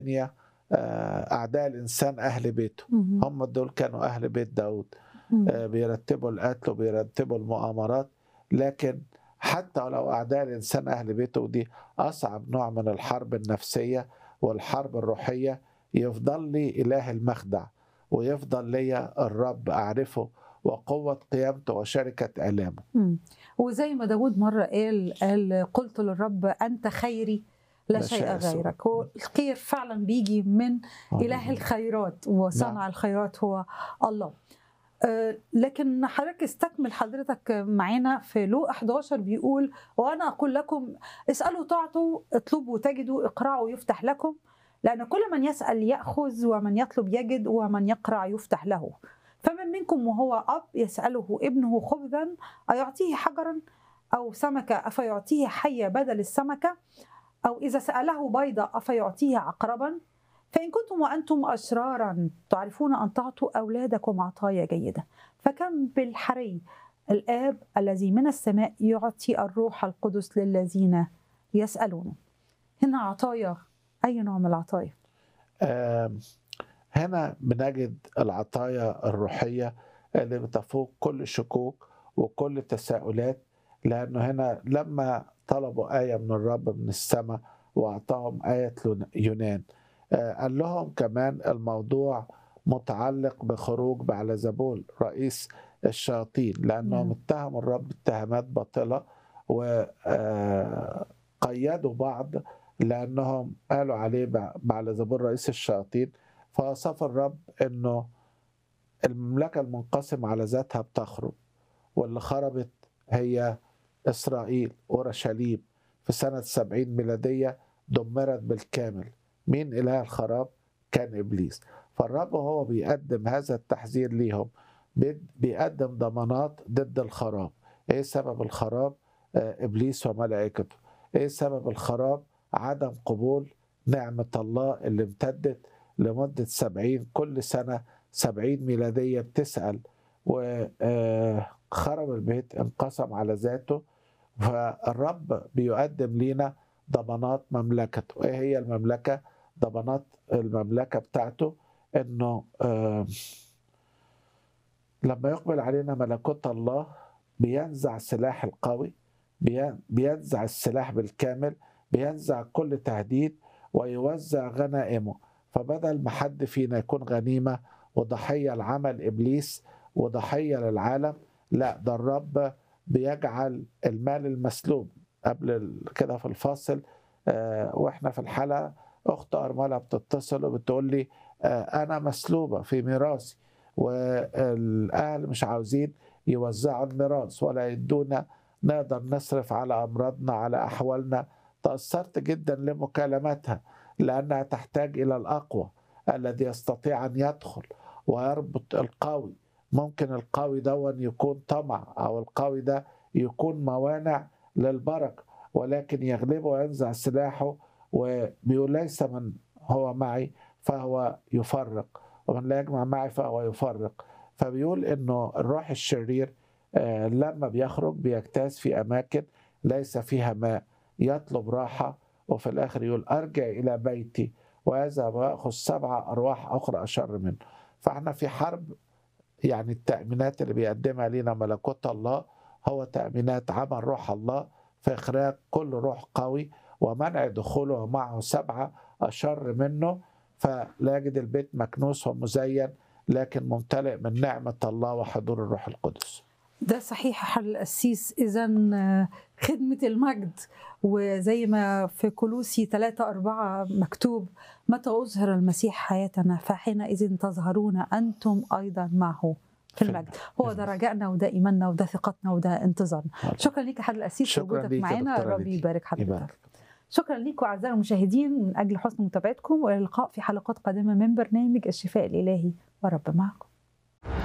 الثانية آه، أعداء الإنسان أهل بيته مهم. هم دول كانوا أهل بيت داود مم. آه، بيرتبوا القتل وبيرتبوا المؤامرات لكن حتى لو أعداء الإنسان أهل بيته ودي أصعب نوع من الحرب النفسية والحرب الروحية يفضل لي إله المخدع ويفضل لي الرب أعرفه وقوة قيامته وشركة آلامه مم. وزي ما داود مرة قال قال قلت للرب أنت خيري لا لا شيء شيء سوى. غيرك هو الخير فعلا بيجي من إله الخيرات وصانع نعم. الخيرات هو الله آه، لكن حضرتك استكمل حضرتك معانا في لو 11 بيقول وانا اقول لكم اسالوا تعطوا اطلبوا تجدوا اقرعوا يفتح لكم لان كل من يسال ياخذ ومن يطلب يجد ومن يقرع يفتح له فمن منكم وهو اب يساله ابنه خبزا ايعطيه حجرا او سمكه افيعطيه حيه بدل السمكه او اذا ساله بيضه افيعطيه عقربا فإن كنتم وأنتم أشرارا تعرفون أن تعطوا أولادكم عطايا جيدة فكم بالحري الآب الذي من السماء يعطي الروح القدس للذين يسألونه هنا عطايا أي نوع من العطايا آم، هنا بنجد العطايا الروحية اللي بتفوق كل شكوك وكل تساؤلات لأنه هنا لما طلبوا آية من الرب من السماء وأعطاهم آية لون- يونان آه، قال لهم كمان الموضوع متعلق بخروج بعلزبول رئيس الشياطين لأنهم نعم. اتهموا الرب اتهامات باطلة وقيدوا بعض لأنهم قالوا عليه بع- بعلزبول رئيس الشياطين فوصف الرب أنه المملكة المنقسمة على ذاتها بتخرب واللي خربت هي إسرائيل أورشليم في سنة 70 ميلادية دمرت بالكامل مين إله الخراب؟ كان إبليس فالرب وهو بيقدم هذا التحذير ليهم بي- بيقدم ضمانات ضد الخراب إيه سبب الخراب؟ آه، إبليس وملائكته إيه سبب الخراب؟ عدم قبول نعمة الله اللي امتدت لمدة سبعين كل سنة سبعين ميلادية بتسأل وخرب البيت انقسم على ذاته فالرب بيقدم لينا ضمانات مملكته ايه هي المملكة ضمانات المملكة بتاعته انه آه، لما يقبل علينا ملكوت الله بينزع سلاح القوي بي- بينزع السلاح بالكامل بينزع كل تهديد ويوزع غنائمه فبدل ما حد فينا يكون غنيمة وضحية لعمل إبليس وضحية للعالم لا ده الرب بيجعل المال المسلوب قبل ال- كده في الفاصل آه، واحنا في الحلقة أخت أرملة بتتصل وبتقول لي آه، أنا مسلوبة في ميراثي والأهل مش عاوزين يوزعوا الميراث ولا يدونا نقدر نصرف على أمراضنا على أحوالنا تأثرت جدا لمكالماتها لأنها تحتاج إلى الأقوى الذي يستطيع أن يدخل ويربط القوي ممكن القوي دون يكون طمع أو القوي ده يكون موانع للبركة ولكن يغلبه وينزع سلاحه وبيقول ليس من هو معي فهو يفرق ومن لا يجمع معي فهو يفرق فبيقول انه الروح الشرير آه، لما بيخرج بيجتاز في اماكن ليس فيها ماء يطلب راحه وفي الاخر يقول ارجع الى بيتي واذهب واخذ سبع ارواح اخرى اشر منه فاحنا في حرب يعني التامينات اللي بيقدمها لنا ملكوت الله هو تامينات عمل روح الله في اخراج كل روح قوي ومنع دخوله معه سبعه اشر منه فلا يجد البيت مكنوس ومزين لكن ممتلئ من نعمه الله وحضور الروح القدس ده صحيح حل القسيس إذا خدمة المجد وزي ما في كلوسي 3 4 مكتوب متى أظهر المسيح حياتنا فحينئذ تظهرون أنتم أيضا معه في المجد هو ده رجائنا وده إيماننا وده ثقتنا وده انتظارنا شكرا ليك يا حضرة القسيس شكراً وجودك ليك يا معانا دكتورة ربي ليديا. يبارك حضرتك يبارك شكرا لكم أعزائي المشاهدين من أجل حسن متابعتكم والى اللقاء في حلقات قادمة من برنامج الشفاء الإلهي ورب معكم